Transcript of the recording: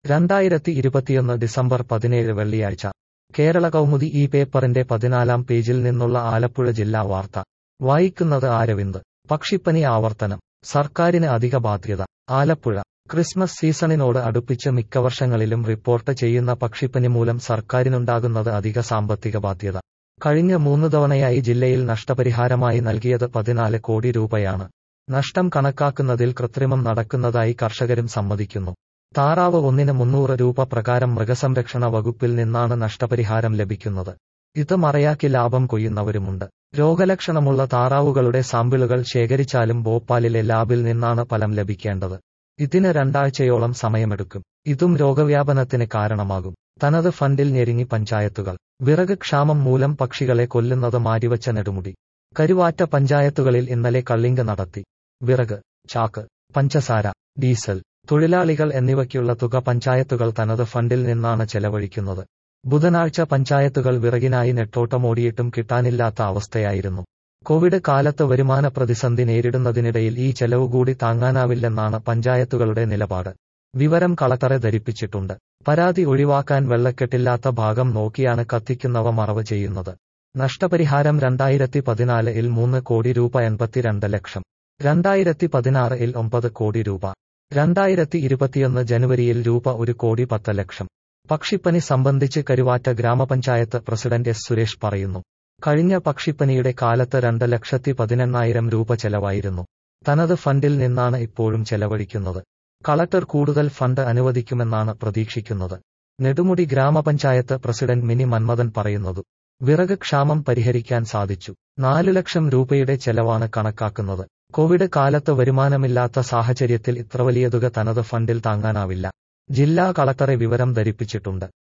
രണ്ടായിരത്തി ഇരുപത്തിയൊന്ന് ഡിസംബർ പതിനേഴ് വെള്ളിയാഴ്ച കേരള കൗമുദി ഈ പേപ്പറിന്റെ പതിനാലാം പേജിൽ നിന്നുള്ള ആലപ്പുഴ ജില്ലാ വാർത്ത വായിക്കുന്നത് ആരവിന്ദ് പക്ഷിപ്പനി ആവർത്തനം സർക്കാരിന് അധിക ബാധ്യത ആലപ്പുഴ ക്രിസ്മസ് സീസണിനോട് അടുപ്പിച്ച് മിക്ക വർഷങ്ങളിലും റിപ്പോർട്ട് ചെയ്യുന്ന പക്ഷിപ്പനി മൂലം സർക്കാരിനുണ്ടാകുന്നത് അധിക സാമ്പത്തിക ബാധ്യത കഴിഞ്ഞ മൂന്ന് തവണയായി ജില്ലയിൽ നഷ്ടപരിഹാരമായി നൽകിയത് പതിനാല് കോടി രൂപയാണ് നഷ്ടം കണക്കാക്കുന്നതിൽ കൃത്രിമം നടക്കുന്നതായി കർഷകരും സമ്മതിക്കുന്നു താറാവ് ഒന്നിന് മുന്നൂറ് രൂപ പ്രകാരം മൃഗസംരക്ഷണ വകുപ്പിൽ നിന്നാണ് നഷ്ടപരിഹാരം ലഭിക്കുന്നത് ഇത് മറയാക്കി ലാഭം കൊയ്യുന്നവരുമുണ്ട് രോഗലക്ഷണമുള്ള താറാവുകളുടെ സാമ്പിളുകൾ ശേഖരിച്ചാലും ഭോപ്പാലിലെ ലാബിൽ നിന്നാണ് ഫലം ലഭിക്കേണ്ടത് ഇതിന് രണ്ടാഴ്ചയോളം സമയമെടുക്കും ഇതും രോഗവ്യാപനത്തിന് കാരണമാകും തനത് ഫണ്ടിൽ ഞെരുങ്ങി പഞ്ചായത്തുകൾ വിറക് ക്ഷാമം മൂലം പക്ഷികളെ കൊല്ലുന്നത് മാറ്റിവച്ച നെടുമുടി കരുവാറ്റ പഞ്ചായത്തുകളിൽ ഇന്നലെ കള്ളിങ്ക് നടത്തി വിറക് ചാക്ക് പഞ്ചസാര ഡീസൽ തൊഴിലാളികൾ എന്നിവയ്ക്കുള്ള തുക പഞ്ചായത്തുകൾ തനത് ഫണ്ടിൽ നിന്നാണ് ചെലവഴിക്കുന്നത് ബുധനാഴ്ച പഞ്ചായത്തുകൾ വിറകിനായി നെട്ടോട്ടമോടിയിട്ടും കിട്ടാനില്ലാത്ത അവസ്ഥയായിരുന്നു കോവിഡ് കാലത്ത് വരുമാന പ്രതിസന്ധി നേരിടുന്നതിനിടയിൽ ഈ ചെലവ് കൂടി താങ്ങാനാവില്ലെന്നാണ് പഞ്ചായത്തുകളുടെ നിലപാട് വിവരം കളക്ടറെ ധരിപ്പിച്ചിട്ടുണ്ട് പരാതി ഒഴിവാക്കാൻ വെള്ളക്കെട്ടില്ലാത്ത ഭാഗം നോക്കിയാണ് കത്തിക്കുന്നവ മറവ് ചെയ്യുന്നത് നഷ്ടപരിഹാരം രണ്ടായിരത്തി പതിനാലിൽ മൂന്ന് കോടി രൂപ എൺപത്തിരണ്ട് ലക്ഷം രണ്ടായിരത്തി പതിനാറിൽ ഒമ്പത് കോടി രൂപ രണ്ടായിരത്തി ഇരുപത്തിയൊന്ന് ജനുവരിയിൽ രൂപ ഒരു കോടി പത്ത് ലക്ഷം പക്ഷിപ്പനി സംബന്ധിച്ച് കരുവാറ്റ ഗ്രാമപഞ്ചായത്ത് പ്രസിഡന്റ് എസ് സുരേഷ് പറയുന്നു കഴിഞ്ഞ പക്ഷിപ്പനിയുടെ കാലത്ത് രണ്ട് ലക്ഷത്തി പതിനെണ്ണായിരം രൂപ ചെലവായിരുന്നു തനത് ഫണ്ടിൽ നിന്നാണ് ഇപ്പോഴും ചെലവഴിക്കുന്നത് കളക്ടർ കൂടുതൽ ഫണ്ട് അനുവദിക്കുമെന്നാണ് പ്രതീക്ഷിക്കുന്നത് നെടുമുടി ഗ്രാമപഞ്ചായത്ത് പ്രസിഡന്റ് മിനി മന്മഥൻ പറയുന്നതു വിറക് ക്ഷാമം പരിഹരിക്കാൻ സാധിച്ചു നാലു ലക്ഷം രൂപയുടെ ചെലവാണ് കണക്കാക്കുന്നത് കോവിഡ് കാലത്ത് വരുമാനമില്ലാത്ത സാഹചര്യത്തിൽ ഇത്ര വലിയ തുക തനത് ഫണ്ടിൽ താങ്ങാനാവില്ല ജില്ലാ കളക്ടറെ വിവരം ധരിപ്പിച്ചിട്ടുണ്ട്